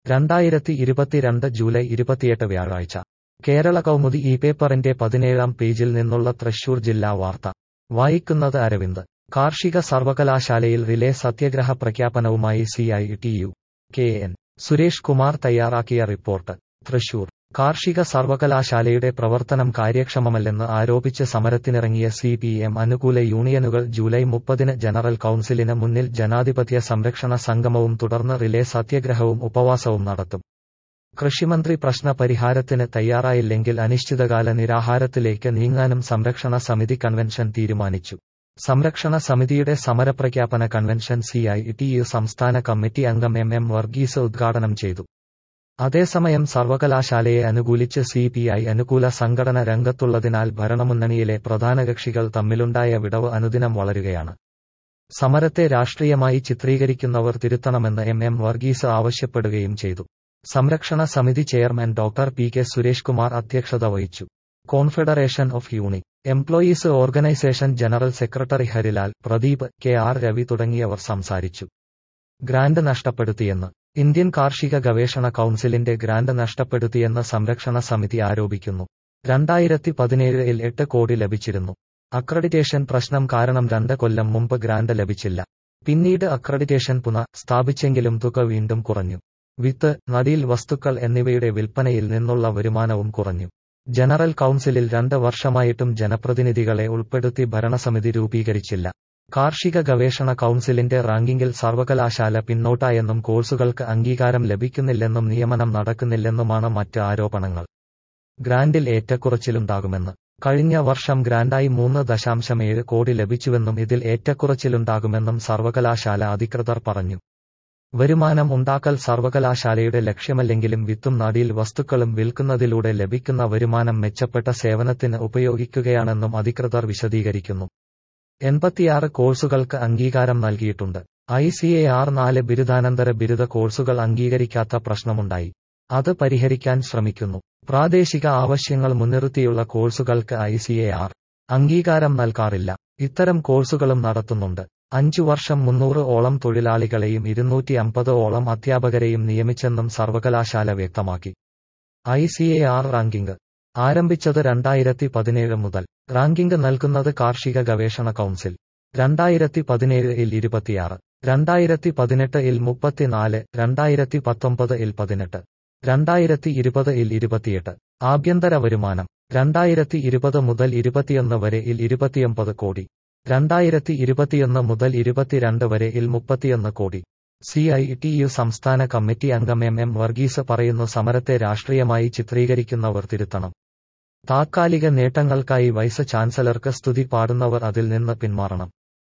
രണ്ടായിരത്തി ഇരുപത്തിരണ്ട് ജൂലൈ ഇരുപത്തിയെട്ട് വ്യാഴാഴ്ച കേരള കൗമുദി ഈ പേപ്പറിന്റെ പതിനേഴാം പേജിൽ നിന്നുള്ള തൃശൂർ ജില്ലാ വാർത്ത വായിക്കുന്നത് അരവിന്ദ് കാർഷിക സർവകലാശാലയിൽ റിലേ സത്യഗ്രഹ പ്രഖ്യാപനവുമായി C I T U K N Suresh Kumar തയ്യാറാക്കിയ റിപ്പോർട്ട് തൃശൂർ കാർഷിക സർവകലാശാലയുടെ പ്രവർത്തനം കാര്യക്ഷമമല്ലെന്ന് ആരോപിച്ച് സമരത്തിനിറങ്ങിയ സി പി എം അനുകൂല യൂണിയനുകൾ ജൂലൈ മുപ്പതിന് ജനറൽ കൌൺസിലിന് മുന്നിൽ ജനാധിപത്യ സംരക്ഷണ സംഗമവും തുടർന്ന് റിലേ സത്യഗ്രഹവും ഉപവാസവും നടത്തും കൃഷിമന്ത്രി പ്രശ്ന പരിഹാരത്തിന് തയ്യാറായില്ലെങ്കിൽ അനിശ്ചിതകാല നിരാഹാരത്തിലേക്ക് നീങ്ങാനും സംരക്ഷണ സമിതി കൺവെൻഷൻ തീരുമാനിച്ചു സംരക്ഷണ സമിതിയുടെ സമരപ്രഖ്യാപന കൺവെൻഷൻ സിഐ ടി യു സംസ്ഥാന കമ്മിറ്റി അംഗം എം എം വർഗീസ് ഉദ്ഘാടനം ചെയ്തു അതേസമയം സർവകലാശാലയെ അനുകൂലിച്ച് സി പി ഐ അനുകൂല സംഘടന രംഗത്തുള്ളതിനാൽ ഭരണമുന്നണിയിലെ പ്രധാന കക്ഷികൾ തമ്മിലുണ്ടായ വിടവ് അനുദിനം വളരുകയാണ് സമരത്തെ രാഷ്ട്രീയമായി ചിത്രീകരിക്കുന്നവർ തിരുത്തണമെന്ന് എം എം വർഗീസ് ആവശ്യപ്പെടുകയും ചെയ്തു സംരക്ഷണ സമിതി chairman doctor P K Suresh Kumar അധ്യക്ഷത വഹിച്ചു confederation of uni employees organisation general secretary Harilal Pradeep K R Ravi തുടങ്ങിയവർ സംസാരിച്ചു ഗ്രാന്റ് നഷ്ടപ്പെടുത്തിയെന്ന് ഇന്ത്യൻ കാർഷിക ഗവേഷണ കൌൺസിലിന്റെ ഗ്രാന്റ് നഷ്ടപ്പെടുത്തിയെന്ന് സംരക്ഷണ സമിതി ആരോപിക്കുന്നു രണ്ടായിരത്തി പതിനേഴിൽ എട്ട് കോടി ലഭിച്ചിരുന്നു അക്രഡിറ്റേഷൻ പ്രശ്നം കാരണം രണ്ട് കൊല്ലം മുമ്പ് ഗ്രാന്റ് ലഭിച്ചില്ല പിന്നീട് അക്രഡിറ്റേഷൻ പുനഃ സ്ഥാപിച്ചെങ്കിലും തുക വീണ്ടും കുറഞ്ഞു വിത്ത് നടീൽ വസ്തുക്കൾ എന്നിവയുടെ വിൽപ്പനയിൽ നിന്നുള്ള വരുമാനവും കുറഞ്ഞു ജനറൽ കൌൺസിലിൽ രണ്ട് വർഷമായിട്ടും ജനപ്രതിനിധികളെ ഉൾപ്പെടുത്തി ഭരണസമിതി രൂപീകരിച്ചില്ല കാർഷിക ഗവേഷണ കൌൺസിലിന്റെ റാങ്കിങ്ങിൽ സർവകലാശാല പിന്നോട്ടായെന്നും കോഴ്സുകൾക്ക് അംഗീകാരം ലഭിക്കുന്നില്ലെന്നും നിയമനം നടക്കുന്നില്ലെന്നുമാണ് മറ്റ് ആരോപണങ്ങൾ ഗ്രാന്റിൽ ഏറ്റക്കുറച്ചിലുണ്ടാകുമെന്ന് കഴിഞ്ഞ വർഷം ഗ്രാന്റായി മൂന്ന് ദശാംശം ഏഴ് കോടി ലഭിച്ചുവെന്നും ഇതിൽ ഏറ്റക്കുറച്ചിലുണ്ടാകുമെന്നും സർവകലാശാല അധികൃതർ പറഞ്ഞു വരുമാനം ഉണ്ടാക്കൽ സർവകലാശാലയുടെ ലക്ഷ്യമല്ലെങ്കിലും വിത്തും നടീൽ വസ്തുക്കളും വിൽക്കുന്നതിലൂടെ ലഭിക്കുന്ന വരുമാനം മെച്ചപ്പെട്ട സേവനത്തിന് ഉപയോഗിക്കുകയാണെന്നും അധികൃതർ വിശദീകരിക്കുന്നു എൺപത്തിയാറ് കോഴ്സുകൾക്ക് അംഗീകാരം നൽകിയിട്ടുണ്ട് ഐ സി എ ആർ നാല് ബിരുദാനന്തര ബിരുദ കോഴ്സുകൾ അംഗീകരിക്കാത്ത പ്രശ്നമുണ്ടായി അത് പരിഹരിക്കാൻ ശ്രമിക്കുന്നു പ്രാദേശിക ആവശ്യങ്ങൾ മുൻനിർത്തിയുള്ള കോഴ്സുകൾക്ക് ഐ സി എ ആർ അംഗീകാരം നൽകാറില്ല ഇത്തരം കോഴ്സുകളും നടത്തുന്നുണ്ട് അഞ്ചു വർഷം മുന്നൂറ് ഓളം തൊഴിലാളികളെയും ഇരുന്നൂറ്റി അമ്പത് ഓളം അധ്യാപകരെയും നിയമിച്ചെന്നും സർവകലാശാല വ്യക്തമാക്കി I C A R ranking ആരംഭിച്ചത് രണ്ടായിരത്തി പതിനേഴ് മുതൽ റാങ്കിംഗ് നൽകുന്നത് കാർഷിക ഗവേഷണ കൌൺസിൽ രണ്ടായിരത്തി പതിനേഴ് ഇൽ ഇരുപത്തിയാറ് രണ്ടായിരത്തി പതിനെട്ട് ഇൽ മുപ്പത്തിനാല് രണ്ടായിരത്തി പത്തൊമ്പത് ഇൽ പതിനെട്ട് രണ്ടായിരത്തി ഇരുപത് ഇൽ ഇരുപത്തിയെട്ട് ആഭ്യന്തര വരുമാനം രണ്ടായിരത്തി ഇരുപത് മുതൽ ഇരുപത്തിയൊന്ന് വരെ ഇൽ ഇരുപത്തിയൊമ്പത് കോടി രണ്ടായിരത്തി ഇരുപത്തിയൊന്ന് മുതൽ ഇരുപത്തിരണ്ട് വരെ ഇൽ മുപ്പത്തിയൊന്ന് കോടി സി ഐ ടി യു സംസ്ഥാന കമ്മിറ്റി അംഗം എം എം വർഗീസ് പറയുന്നു സമരത്തെ രാഷ്ട്രീയമായി ചിത്രീകരിക്കുന്നവർ തിരുത്തണം താത്കാലിക നേട്ടങ്ങൾക്കായി വൈസ് ചാൻസലർക്ക് സ്തുതി പാടുന്നവർ അതിൽ നിന്ന് പിന്മാറണം